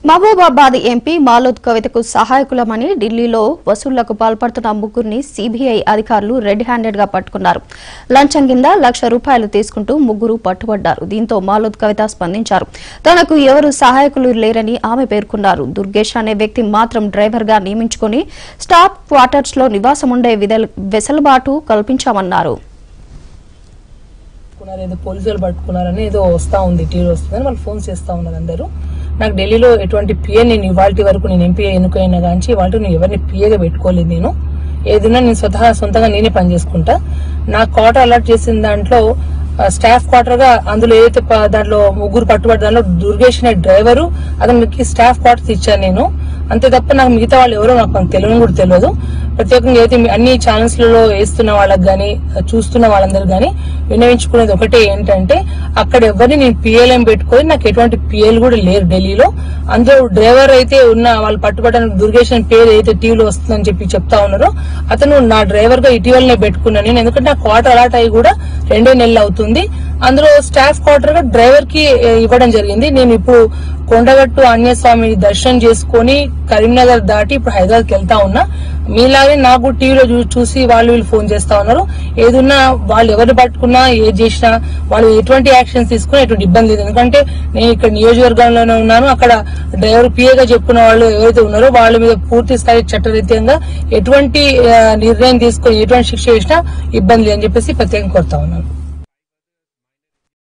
Mahabubabad MP మాలోద్ కవితకు సహాయకులమని ఢిల్లీలో వసూళ్లకు పాల్పడుతున్న ముగ్గురిని సీబీఐ అధికారులు రెడ్ హ్యాండెడ్ గా పట్టుకున్నారు లంచం కింద లక్ష రూపాయలు తీసుకుంటూ ముగ్గురు పట్టుబడ్డారు దీంతో మాలోద్ కవిత స్పందించారు తనకు ఎవరు సహాయకులు లేరని ఆమె పేర్కొన్నారు దుర్గేష్ అనే వ్యక్తి మాత్రం డ్రైవర్ గా నియమించుకుని స్టాఫ్ క్వార్టర్స్ లో నివాసం ఉండే విదల్- వెసులుబాటు కల్పించామన్నారు పట్టుకున్నారు ఏదో పోలీసులు పట్టుకున్నారని ఏదో వస్తా ఉంది టీవీ వస్తుందని వాళ్ళు ఫోన్ చేస్తా ఉన్నారు అందరూ నాకు ఢిల్లీలో ఎటువంటి పిఏ నేను ఇవాళ వరకు నేను ఎంపీ ఎన్నుకైనా కానీ ఇవాళ నేను ఎవరిని పిఏగా పెట్టుకోలేదు నేను ఏదైనా నేను స్వతహా సొంతంగా నేనే పని చేసుకుంటా నా క్వార్టర్ అలర్ట్ చేసిన దాంట్లో ఆ, స్టాఫ్ క్వార్టర్ గా అందులో ఏదైతే ప- దాంట్లో ముగ్గురు పట్టుబడి దాంట్లో దుర్గేష్ అనే డ్రైవరు అతనికి స్టాఫ్ క్వార్టర్స్ ఇచ్చాను నేను అంతే తప్ప నాకు మిగతా వాళ్ళు ఎవరో నాకు అంత తెలియని కూడా తెలియదు ప్రత్యేకంగా అయితే మీ- అన్ని ఛానల్స్ లలో వేస్తున్న వాళ్ళకి గానీ చూస్తున్న వాళ్ళందరూ గానీ వినవించుకునేది ఒకటే ఏంటంటే అక్కడ ఎవరిని నేను పిఎల్ఎం పెట్టుకొని నాకు ఎటువంటి పిఎల్ కూడా లేరు ఢిల్లీలో అందులో డ్రైవర్ అయితే ఉన్న వాళ్ళు పట్టుబడడానికి దుర్గేష్ అని పేరు అయితే టీవీలో వస్తుందని చెప్పి చెప్తా ఉన్నారో అతను నా డ్రైవర్ గా ఇటీవలనే పెట్టుకున్నాను నేను ఎందుకంటే నా క్వార్టర్ అలాట్ అయ్యి కూడా రెండే నెలలు అవుతుంది అందులో స్టాఫ్ క్వార్టర్ గా డ్రైవర్ కి ఏ, ఇవ్వడం జరిగింది నేను ఇప్పుడు కొండగట్టు ఆంజనేయస్వామి దర్శనం చేసుకొని కరీంనగర్ దాటి ఇప్పుడు హైదరాబాద్ కి వెళ్తా ఉన్నా మీలాగే నాకు టీవీలో చూ- చూసి వాళ్ళు వీళ్ళు ఫోన్ చేస్తా ఉన్నారు ఏదున్నా వాళ్ళు ఎవరు పట్టుకున్నా ఏది చేసినా వాళ్ళు ఎటువంటి యాక్షన్స్ తీసుకున్నా ఎటువంటి ఇబ్బంది లేదు ఎందుకంటే నేను ఇక్కడ నియోజకవర్గంలోనే ఉన్నాను అక్కడ డ్రైవర్ పిఏగా చెప్పుకున్న వాళ్ళు ఎవరైతే ఉన్నారో వాళ్ళ మీద పూర్తి స్థాయి చట్టరీత్యంగా ఎటువంటి ఆ, నిర్ణయం తీసుకొని ఎటువంటి శిక్ష చేసినా ఇబ్బంది లేదని చెప్పేసి ప్రత్యేకంగా కోరుతా ఉన్నాను